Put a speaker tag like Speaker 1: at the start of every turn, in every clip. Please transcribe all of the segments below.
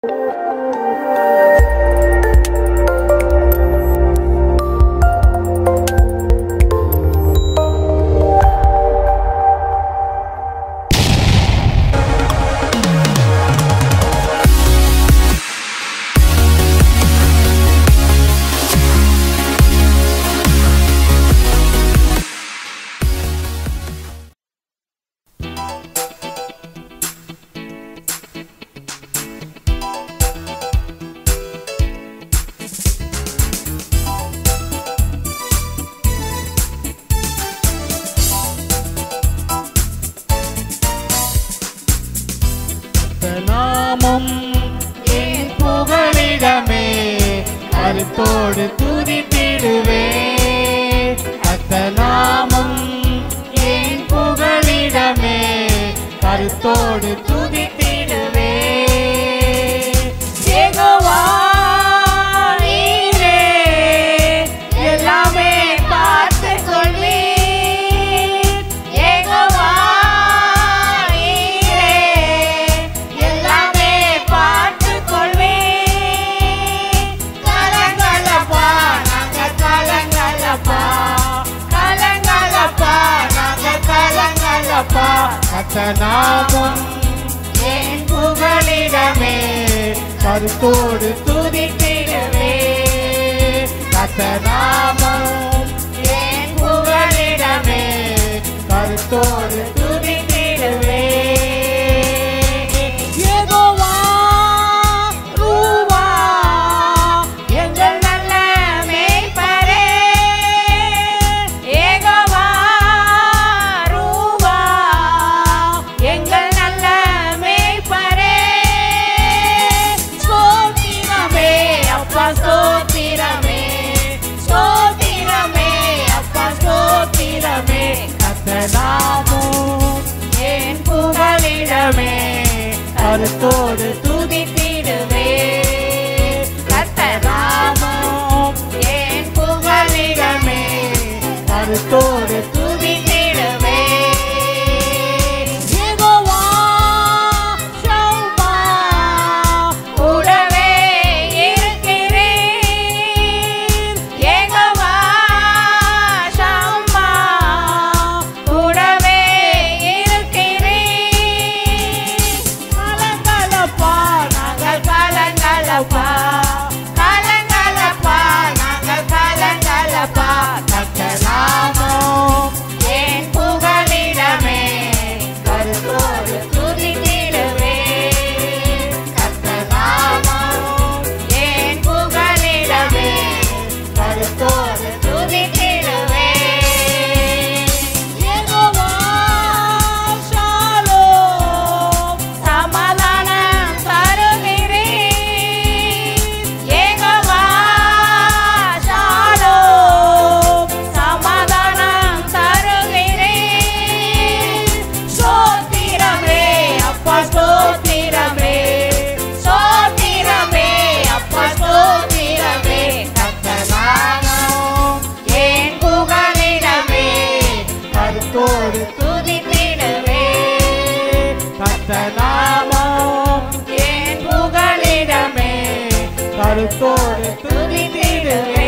Speaker 1: நாமம் என் புகழிடமே கருத்தோடு துதித்திடுவே அத்த நாமம் என் புகழிடமே கருத்தோடு துதித்திடுவே யெகோவா, நீரே எல்லாமே பார்த்துக் கொள்வீர். யெகோவா, நீரே எல்லாமே பார்த்துக் கொள்வீர். கலங்கலப்பா, நாங்க கலங்கலப்பா. கலங்கலப்பா, நாங்க கலங்கலப்பா. கத்த நாமம் என் புகழிடமே கருத்தோடு துதித்திடவே கத்த நாமம் என் புகழிடமே கருத்தோடு துதித்திடவே யெகோவா, ரூவா, எங்கள் நல்ல மேய்ப்பரே. யெகோவா, ரூவா, எங்கள் நல்ல மேய்ப்பரே. ஸ்தோத்திரமே, அப்பா ஸ்தோத்திரமே. ஸ்தோத்திரமே, அப்பா ஸ்தோத்திரமே. கர்த்தர் நாமம் என் புகழிடமே கருத்தோடு துதித்திடுவே கர்த்தர் நாமம் என் புகழிடமே கருத்தோடு துதித்திடுவே யெகோவா, ஷம்மா, கூடவே இருக்கிறீர். யெகோவா, ஷம்மா, கூடவே இருக்கிறீர். கலங்கலப்பா, நாங்கள் கலங்கலப்பா. கலங்கலப்பா, நாங்கள் கலங்கலப்பா. கர்த்தர் நாமம் என் புகழிடமே கருத்தோடு துதித்திடுவே கர்த்தர் நாமம் என் புகழிடமே கருத்தோடு துதித்திடுவே யெகோவா, ஷாலோம், சமாதானம் தருகிறீர். யெகோவா, ஷாலோம், சமாதானம் தருகிறீர். ஸ்தோத்திரமே, அப்பா ஸ்தோத்திரமே. ஸ்தோத்திரமே, அப்பா ஸ்தோத்திரமே. கர்த்தர் நாமம் என் புகழிடமே கருத்தோடு துதித்திடுவே கர்த்தர் நாமம் என் புகழிடமே கருத்தோடு துதித்திடுவே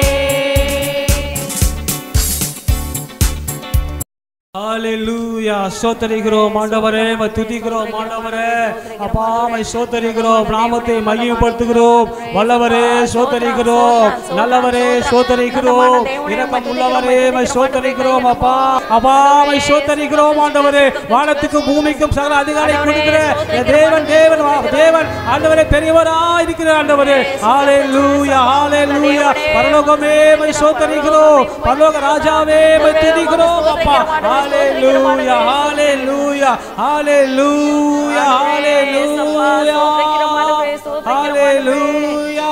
Speaker 2: ஹalleluya ஸ்தோத்திரிக்கிறோம் ஆண்டவரே மை துதிக்கிறோம் ஆண்டவரே அப்பா மை ஸ்தோத்திரிக்கிறோம் நாமத்தை மகிமைப்படுத்துகிறோம் வல்லவரே ஸ்தோத்திரிக்கிறோம் நல்லவரே ஸ்தோத்திரிக்கிறோம் இரக்கம் உள்ளவரே மை ஸ்தோத்திரிக்கிறோம் அப்பா அப்பா மை ஸ்தோத்திரிக்கிறோம் ஆண்டவரே வானத்துக்கும் பூமிக்கும் சகல அதிகாரி கொடுக்கிற என் தேவன் தேவன் வா- தேவன் ஆண்டவரே பெரியவரா இருக்கிற ஆண்டவரே ஹalleluya ஹalleluya பரலோகமே மை ஸ்தோத்திரிக்கிறோம் பரலோக ராஜாவே மை துதிக்கிறோம் அப்பா ஹalleluya ஹalleluya ஹalleluya ஹalleluya ஹalleluya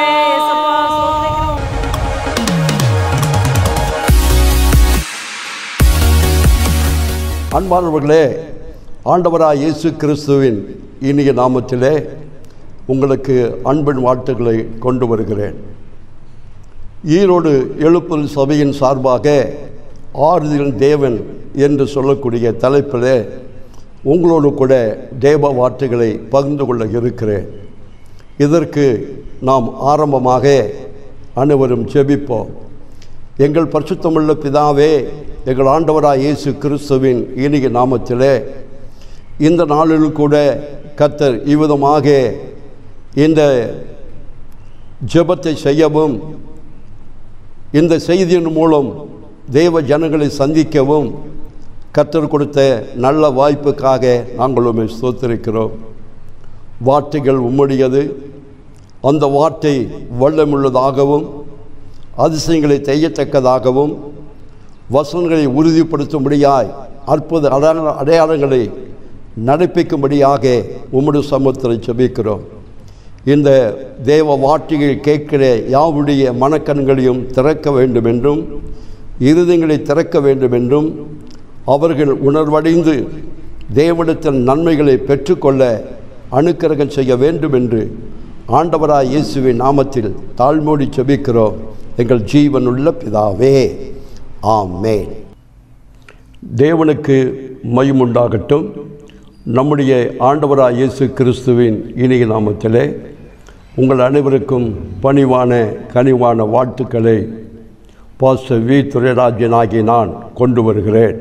Speaker 3: அன்பானவர்களே ஆண்டவராய் இயேசு கிறிஸ்துவின் இனிய நாமத்திலே உங்களுக்கு அன்பின் வாழ்த்துக்களை கொண்டு வருகிறேன் ஈரோடு எழுப்புதல் சபையின் சார்பாக ஆறுதலின் தேவன் என்று சொல்லக்கூடிய தலைப்பிலே உங்களோடு கூட தேவ வார்த்தைகளை பகிர்ந்து கொள்ள இருக்கிறேன் இதற்கு நாம் ஆரம்பமாக அனைவரும் ஜெபிப்போம் எங்கள் பரிசுத்தமுள்ள பிதாவே எங்கள் ஆண்டவராய் இயேசு கிறிஸ்துவின் இனிய நாமத்திலே இந்த நாளில் கூட கத்தர் இவ்விதமாக இந்த ஜெபத்தை செய்யவும் இந்த செய்தியின் மூலம் தேவ ஜனங்களை சந்திக்கவும் கத்தர் கொடுத்த நல்ல வாய்ப்புக்காக நாங்கள் உண்மை ஸ்தோத்திருக்கிறோம் வார்த்தைகள் உம்முடையது அந்த வார்த்தை வல்லமுள்ளதாகவும் அதிசயங்களை செய்யத்தக்கதாகவும் வசனங்களை உறுதிப்படுத்தும்படியாய் அற்புத அடையாள அடையாளங்களை நடப்பிக்கும்படியாக உம்முடைய சமூகத்தில் செபிக்கிறோம் இந்த தேவ வார்த்தையை கேட்கிற யாவுடைய மனக்கண்களையும் திறக்க வேண்டும் என்றும் இருதயங்களை திறக்க வேண்டும் என்றும் அவர்கள் உணர்வடைந்து தேவனிடத்தில் நன்மைகளை பெற்றுக்கொள்ள அனுக்கிரகம் செய்ய வேண்டும் என்று ஆண்டவராய் இயேசுவின் நாமத்தில் தாழ்மோடி செபிக்கிறோம் எங்கள் ஜீவனுள்ள பிதாவே ஆமேன் தேவனுக்கு மயமுண்டாகட்டும் நம்முடைய ஆண்டவராய் இயேசு கிறிஸ்துவின் இனிய நாமத்திலே உங்கள் அனைவருக்கும் பணிவான கனிவான வாழ்த்துக்களை பாஸ்டர் வி துரைராஜனாகி நான் கொண்டு வருகிறேன்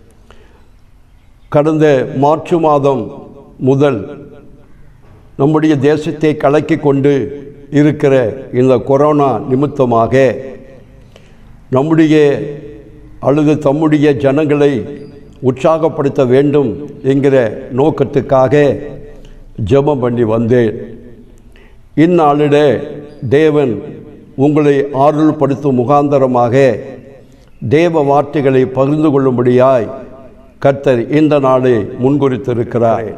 Speaker 3: கடந்த மார்ச் மாதம் முதல் நம்முடைய தேசத்தை கலக்கி கொண்டு இருக்கிற இந்த கொரோனா நிமித்தமாக நம்முடைய அல்லது தம்முடைய ஜனங்களை உற்சாகப்படுத்த வேண்டும் என்கிற நோக்கத்துக்காக ஜெபம் பண்ணி வந்தேன் இந்நாளிலே தேவன் உங்களை ஆறுதல்படுத்தும் முகாந்தரமாக தேவ வார்த்தைகளை பகிர்ந்து கொள்ளும்படியாய் கர்த்தர் இந்த நாளை முன்குறித்திருக்கிறார்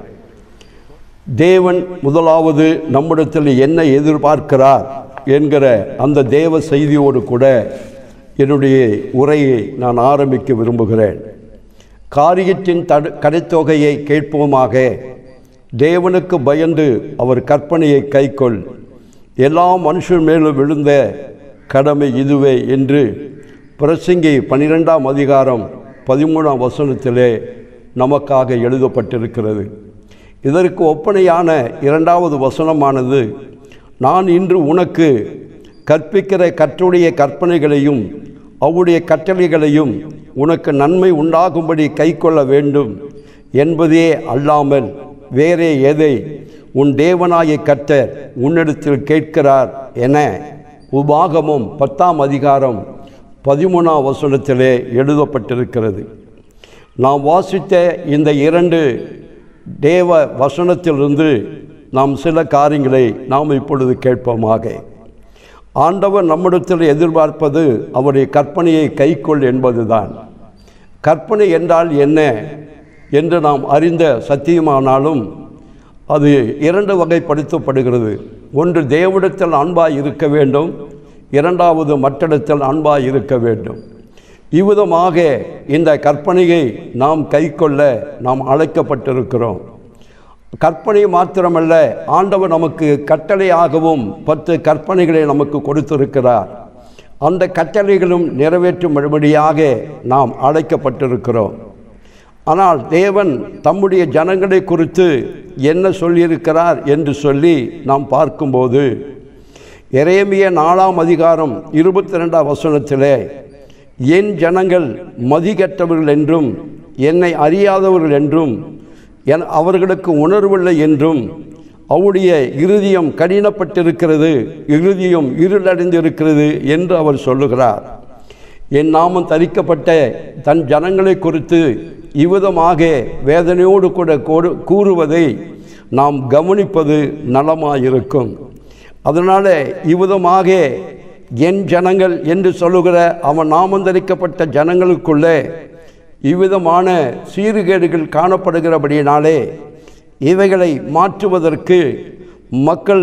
Speaker 3: தேவன் முதலாவது நம்மிடத்தில் என்ன எதிர்பார்க்கிறார் என்கிற அந்த தேவ செய்தியோடு கூட என்னுடைய உரையை நான் ஆரம்பிக்க விரும்புகிறேன் காரியத்தின் தடு கடைத்தொகையை கேட்போமாக தேவனுக்கு பயந்து அவர் கற்பனையை கைக்கொள் எல்லா மனுஷன் மேலும் விழுந்த கடமை இதுவே என்று பிரசங்கி பனிரெண்டாம் அதிகாரம் பதிமூணாம் வசனத்திலே நமக்காக எழுதப்பட்டிருக்கிறது இதற்கு ஒப்பனையான இரண்டாவது வசனமானது நான் இன்று உனக்கு கற்பிக்கிற கற்றுடைய கற்பனைகளையும் அவருடைய கட்டளைகளையும் உனக்கு நன்மை உண்டாகும்படி கைக்கொள்ள வேண்டும் என்பதே அல்லாமல் வேறே எதை உன் தேவனாய கர்த்தர் உன்னிடத்தில் கேட்கிறார் என உபாகமும் பத்தாம் அதிகாரம் பதிமூணாம் வசனத்திலே எழுதப்பட்டிருக்கிறது நாம் வாசித்த இந்த இரண்டு தேவ வசனத்திலிருந்து நாம் சில காரியங்களை நாம் இப்பொழுது கேட்போமாக ஆண்டவர் நம்மிடத்தில் எதிர்பார்ப்பது அவருடைய கற்பனையை கைக்கொள் என்பதுதான் கற்பனை என்றால் என்ன என்று நாம் அறிந்த சத்தியமானாலும் அது இரண்டு வகைப்படுத்தப்படுகிறது ஒன்று தேவனிடத்தில் அன்பாய் இருக்க வேண்டும் இரண்டாவது மற்றிடத்தில் அன்பாய் இருக்க வேண்டும் இவ்விதமாக இந்த கற்பனையை நாம் கைக்கொள்ள நாம் அழைக்கப்பட்டிருக்கிறோம் கற்பனை மாத்திரமல்ல ஆண்டவர் நமக்கு கட்டளையாகவும் பத்து கற்பனைகளை நமக்கு கொடுத்திருக்கிறார் அந்த கட்டளைகளும் நிறைவேற்றும்படியாக நாம் அழைக்கப்பட்டிருக்கிறோம் ஆனால் தேவன் தம்முடைய ஜனங்களை குறித்து என்ன சொல்லியிருக்கிறார் என்று சொல்லி நாம் பார்க்கும்போது எரேமிய நாலாம் அதிகாரம் இருபத்தி ரெண்டாம் வசனத்திலே என் ஜனங்கள் மதிகற்றவர்கள் என்றும் என்னை அறியாதவர்கள் என்றும் என் அவர்களுக்கு உணர்வில்லை என்றும் அவருடைய இருதயம் கடினப்பட்டிருக்கிறது இருதயம் இருளடைந்திருக்கிறது என்று அவர் சொல்லுகிறார் என் நாமம் தரிக்கப்பட்ட தன் ஜனங்களை குறித்து இவ்விதமாக வேதனையோடு கூட கூறு- கூறுவதை நாம் கவனிப்பது நலமாயிருக்கும் அதனால் இவ்விதமாக என் ஜனங்கள் என்று சொல்லுகிற அவன் நாமம் தரிக்கப்பட்ட ஜனங்களுக்குள்ளே இவ்விதமான சீர்கேடுகள் காணப்படுகிறபடியினாலே இவைகளை மாற்றுவதற்கு மக்கள்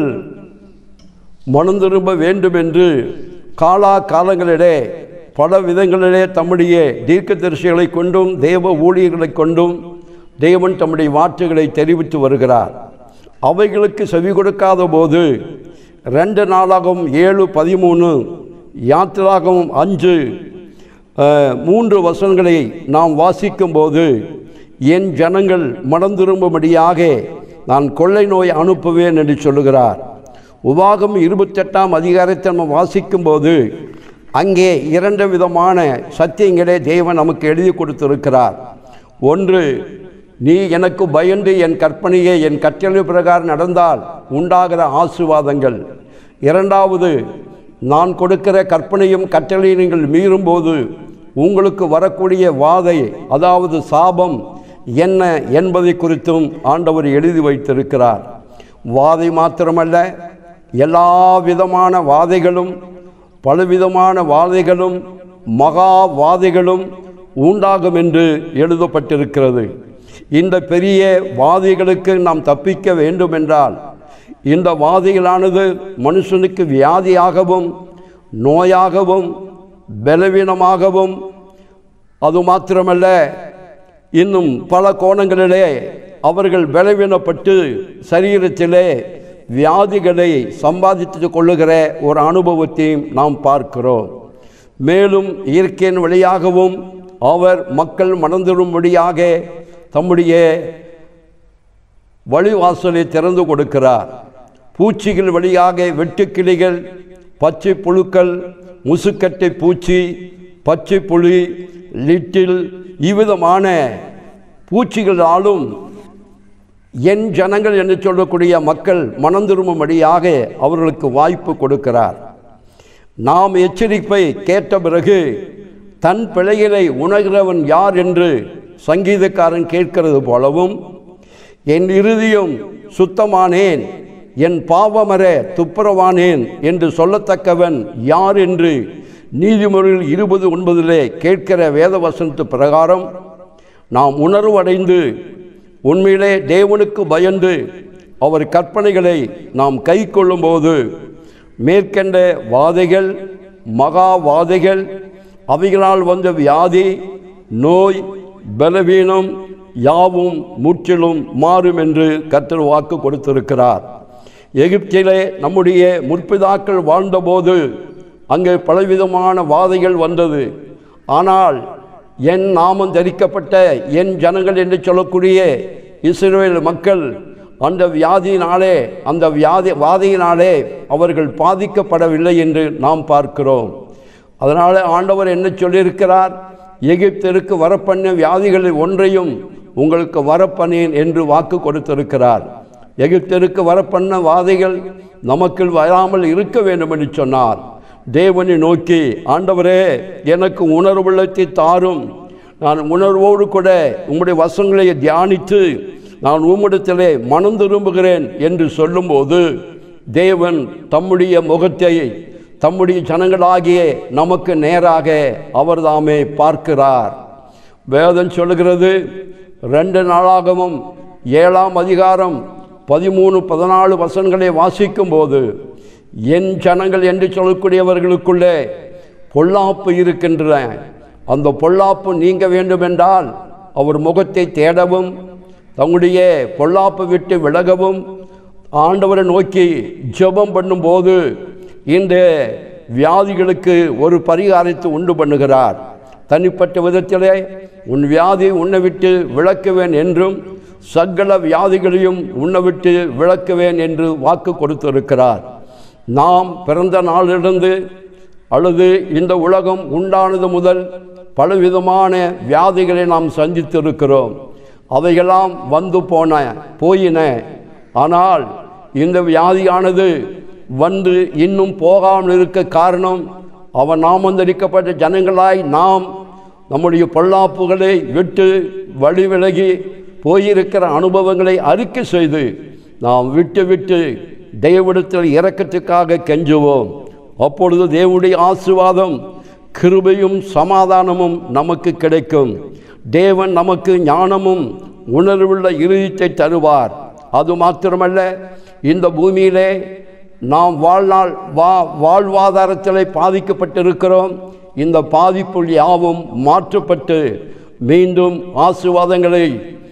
Speaker 3: மனம் திரும்ப வேண்டும் என்று காலா காலங்களிலே பல விதங்களிலே தம்முடைய தீர்க்கதரிசிகளை கொண்டும் தேவ ஊழியர்களை கொண்டும் தேவன் தம்முடைய வார்த்தைகளை தெரிவித்து வருகிறார் அவைகளுக்கு செவி கொடுக்காத போது ரெண்டு நாளாகவும் ஏழு பதிமூணு யாத்திராகவும் அஞ்சு அஹ், மூன்று வசனங்களை நாம் வாசிக்கும்போது என் ஜனங்கள் மனம் திரும்பும்படியாக நான் கொள்ளை நோய் அனுப்புவேன் என்று சொல்லுகிறார் உபாகம் இருபத்தெட்டாம் அதிகாரத்தை நம்ம வாசிக்கும்போது அங்கே இரண்டு விதமான சத்தியங்களே தேவன் நமக்கு எழுதி கொடுத்திருக்கிறார் ஒன்று நீ எனக்கு பயந்து என் கற்பனையை என் கட்டளை பிரகாரம் நடந்தால் உண்டாகிற ஆசீர்வாதங்கள் இரண்டாவது நான் கொடுக்கிற கற்பனையும் கட்டளையும் நீங்கள் மீறும்போது உங்களுக்கு வரக்கூடிய வாதை அதாவது சாபம் என்ன என்பதை குறித்தும் ஆண்டவர் எழுதி வைத்திருக்கிறார் வாதை மாத்திரமல்ல எல்லா விதமான வாதைகளும் பலவிதமான வாதைகளும் மகா வாதைகளும் உண்டாகும் என்று எழுதப்பட்டிருக்கிறது இந்த பெரிய வாதைகளுக்கு நாம் தப்பிக்க வேண்டுமென்றால் இந்த வாதைகளானது மனுஷனுக்கு வியாதியாகவும் நோயாகவும் பலவீனமாகவும் அது மாத்திரமல்ல இன்னும் பல கோணங்களிலே அவர்கள் பலவீனப்பட்டு சரீரத்திலே வியாதிகளை சம்பாதித்து கொள்ளுகிற ஒரு அனுபவத்தையும் நாம் பார்க்கிறோம் மேலும் இயற்கையின் வழியாகவும் அவர் மக்கள் மணந்திரும்படியாக தம்முடைய வழிவாசலை திறந்து கொடுக்கிறார் பூச்சிகள் வழியாக வெட்டுக்கிளிகள் பச்சை புழுக்கள் முசுக்கட்டை பூச்சி பச்சை புளி லிட்டில் இவ்விதமான பூச்சிகளாலும் என் ஜனங்கள் என்று சொல்லக்கூடிய மக்கள் மனம் திரும்பும்படியாக அவர்களுக்கு வாய்ப்பு கொடுக்கிறார் நாம் எச்சரிப்பை கேட்ட பிறகு தன் பிழைகளை உணர்கிறவன் யார் என்று சங்கீதக்காரன் கேட்கிறது போலவும் என் இறுதியும் சுத்தமானேன் என் பாவமர துப்புரவானேன் என்று சொல்லத்தக்கவன் யார் என்று நீதிமொழியில் இருபது ஒன்பதிலே கேட்கிற வேத வசனத்து பிரகாரம் நாம் உணர்வடைந்து உண்மையிலே தேவனுக்கு பயந்து அவர் கற்பனைகளை நாம் கை கொள்ளும்போது மேற்கண்ட வாதைகள் மகா வாதைகள் அவைகளால் வந்த வியாதி நோய் பலவீனம் யாவும் முற்றிலும் மாறும் என்று கர்த்தர் வாக்கு கொடுத்திருக்கிறார் எகிப்திலே நம்முடைய முற்பிதாக்கள் வாழ்ந்தபோது அங்கே பலவிதமான வாதைகள் வந்தது ஆனால் என் நாமம் தரிக்கப்பட்ட என் ஜனங்கள் என்று சொல்லக்கூடிய இஸ்ரேல் மக்கள் அந்த வியாதியினாலே அந்த வியாதி வாதையினாலே அவர்கள் பாதிக்கப்படவில்லை என்று நாம் பார்க்கிறோம் அதனால் ஆண்டவர் என்ன சொல்லியிருக்கிறார் எகிப்திற்கு வரப்பண்ண வியாதிகளில் ஒன்றையும் உங்களுக்கு வரப்பண்ணேன் என்று வாக்கு கொடுத்திருக்கிறார் எகிப்திற்கு வரப்பண்ண வாதைகள் நமக்கு வராமல் இருக்க வேண்டும் என்று சொன்னார் தேவனை நோக்கி ஆண்டவரே எனக்கு உணர்வுள்ளத்தை தாரும் நான் உணர்வோடு கூட உம்முடைய வசங்களை தியானித்து நான் உம்மிடத்திலே மனம் திரும்புகிறேன் என்று சொல்லும்போது தேவன் தம்முடைய முகத்தை தம்முடைய ஜனங்களாகிய நமக்கு நேராக அவர்தாமே பார்க்கிறார் வேதம் சொல்லுகிறது ரெண்டு நாளாகவும் ஏழாம் அதிகாரம் பதிமூணு பதினாலு வசனங்களை வாசிக்கும்போது என் ஜனங்கள் என்று சொல்லக்கூடியவர்களுக்குள்ளே பொல்லாப்பு இருக்கின்றன அந்த பொல்லாப்பு நீங்க வேண்டுமென்றால் அவர் முகத்தை தேடவும் தங்களுடைய பொல்லாப்பு விட்டு விலகவும் ஆண்டவரை நோக்கி ஜெபம் பண்ணும்போது இந்த வியாதிகளுக்கு ஒரு பரிகாரத்தை உண்டு பண்ணுகிறார் தனிப்பட்ட விதத்திலே உன் வியாதி உன்னை விட்டு விளக்குவேன் என்றும் சகல வியாதிகளையும் உன்னை விட்டு விளக்குவேன் என்று வாக்கு கொடுத்திருக்கிறார் நாம் பிறந்த நாளிலிருந்து அல்லது இந்த உலகம் உண்டானது முதல் பலவிதமான வியாதிகளை நாம் சந்தித்திருக்கிறோம் அவையெல்லாம் வந்து போன போயின ஆனால் இந்த வியாதியானது வந்து இன்னும் போகாமல் இருக்க காரணம் அவன் நாமந்தரிக்கப்பட்ட ஜனங்களாய் நாம் நம்முடைய பொல்லாப்புகளை விட்டு வழி விலகி போயிருக்கிற அனுபவங்களை அறிக்கை செய்து நாம் விட்டு விட்டு தேவனிடத்தில் இரக்கத்துக்காக கெஞ்சுவோம் அப்பொழுது தேவனுடைய ஆசீர்வாதம் கிருபையும் சமாதானமும் நமக்கு கிடைக்கும் தேவன் நமக்கு ஞானமும் உணர்வுள்ள இறுதித்தை தருவார் அது மாத்திரமல்ல இந்த பூமியிலே நாம் வாழ்நாள் வா வாழ்வாதாரத்தில் பாதிக்கப்பட்டிருக்கிறோம் இந்த பாதிப்புள் யாவும் மாற்றப்பட்டு மீண்டும் ஆசீர்வாதங்களை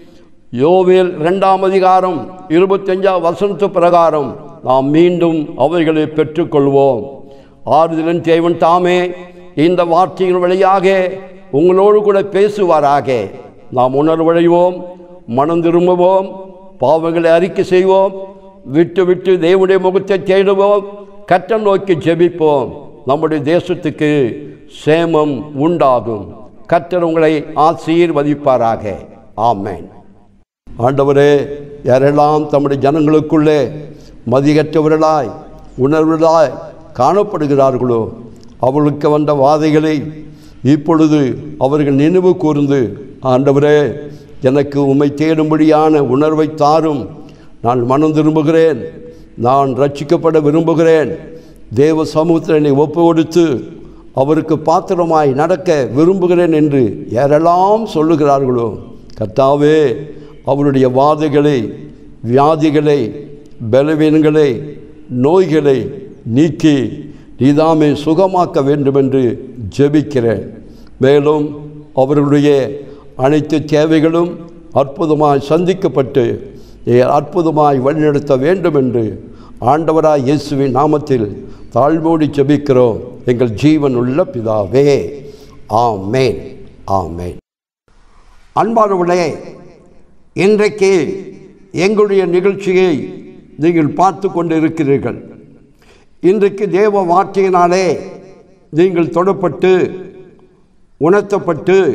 Speaker 3: யோவேல் இரண்டாம் அதிகாரம் இருபத்தஞ்சாம் வசனத்து பிரகாரம் நாம் மீண்டும் அவைகளை பெற்றுக்கொள்வோம் ஆறுதலின் தேவன் தாமே இந்த வார்த்தையின் வழியாக உங்களோடு கூட பேசுவாராக நாம் உணர்வடைவோம் மனம் திரும்புவோம் பாவங்களை அறிக்கை செய்வோம் விட்டு விட்டு தேவனுடைய முகத்தை தேடுவோம் கட்ட நோக்கி ஜெபிப்போம் நம்முடைய தேசத்துக்கு சேமம் உண்டாகும் கர்த்தர் உங்களை ஆசீர்வதிப்பாராக ஆமென் ஆண்டவரே யாரெல்லாம் தம்முடைய ஜனங்களுக்குள்ளே மதியற்றவர்களாய் உணர்வுகளாய் காணப்படுகிறார்களோ அவர்களுக்கு வந்த வாதைகளை இப்பொழுது அவர்கள் நினைவு கூர்ந்து ஆண்டவரே எனக்கு உம்மை தேடும்படியான உணர்வை தாரும் நான் மனம் திரும்புகிறேன் நான் ரட்சிக்கப்பட விரும்புகிறேன் தேவ சமூகத்தில் என்னை ஒப்பு கொடுத்து அவருக்கு பாத்திரமாய் நடக்க விரும்புகிறேன் என்று யாரெல்லாம் சொல்லுகிறார்களோ கர்த்தாவே அவருடைய வாதைகளை வியாதிகளை பலவீனங்களை நோய்களை நீக்கி நீதாமே சுகமாக்க வேண்டும் என்று ஜெபிக்கிறேன் மேலும் அவர்களுடைய அனைத்து தேவைகளும் அற்புதமாய் சந்திக்கப்பட்டு நீ அற்புதமாய் வழிநடத்த வேண்டும் என்று ஆண்டவராய் இயேசுவின் நாமத்தில் தாழ்மோடி ஜெபிக்கிறோம் எங்கள் ஜீவன் உள்ள பிதாவே ஆமேன் ஆமேன் அன்பானவர்களே இன்றைக்கு எங்களுடைய நிகழ்ச்சியை நீங்கள் பார்த்து கொண்டு இருக்கிறீர்கள் இன்றைக்கு தேவ வார்த்தையினாலே நீங்கள் தொடப்பட்டு உணர்த்தப்பட்டு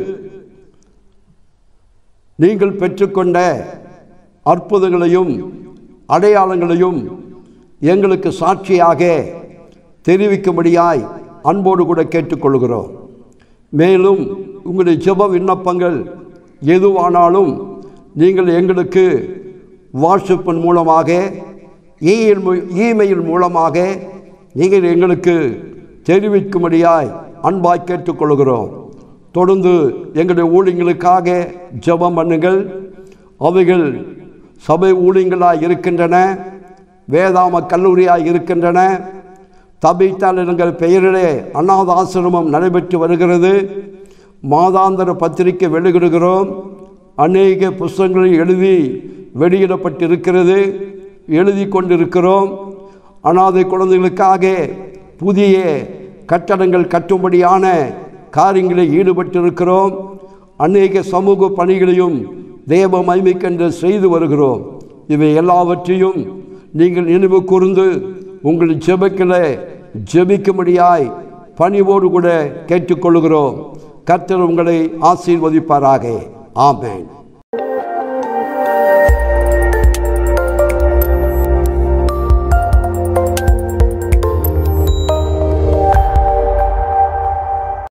Speaker 3: நீங்கள் பெற்றுக்கொண்ட அற்புதங்களையும் அடையாளங்களையும் எங்களுக்கு சாட்சியாக தெரிவிக்கும்படியாய் அன்போடு கூட கேட்டுக்கொள்கிறோம் மேலும் உங்களுடைய ஜெப விண்ணப்பங்கள் எதுவானாலும் நீங்கள் எங்களுக்கு வாட்ஸ்அப்பின் மூலமாக இமெயில் மூ- இமெயில் மூலமாக நீங்கள் எங்களுக்கு தெரிவிக்கும்படியாய் அன்பாய் கேட்டுக்கொள்கிறோம் தொடர்ந்து எங்களுடைய ஊழியங்களுக்காக ஜெபம் பண்ணுங்கள் அவைகள் சபை ஊழியங்களாய் இருக்கின்றன வேதாம கல்லூரியாய் இருக்கின்றன தபித்தால் என்கிற பெயரிலே அநாத ஆசிரமம் நடைபெற்று வருகிறது மாதாந்திர பத்திரிகை வெளியிடுகிறோம் அநேக புஸ்தகங்கள் எழுதி வெளியிடப்பட்டிருக்கிறது எழுதி கொண்டிருக்கிறோம் அனாதை குழந்தைகளுக்காக புதிய கட்டடங்கள் கட்டும்படியான காரியங்களில் ஈடுபட்டிருக்கிறோம் அநேக சமூக பணிகளையும் தேவ மகிமைக்கென்று செய்து வருகிறோம் இவை எல்லாவற்றையும் நீங்கள் நினைவு கூர்ந்து உங்கள் ஜெபக்கில் ஜெபிக்கும்படியாய் பணிவோடு கூட கேட்டுக்கொள்கிறோம் கர்த்தர் உங்களை ஆசீர்வதிப்பாராக ஆமென்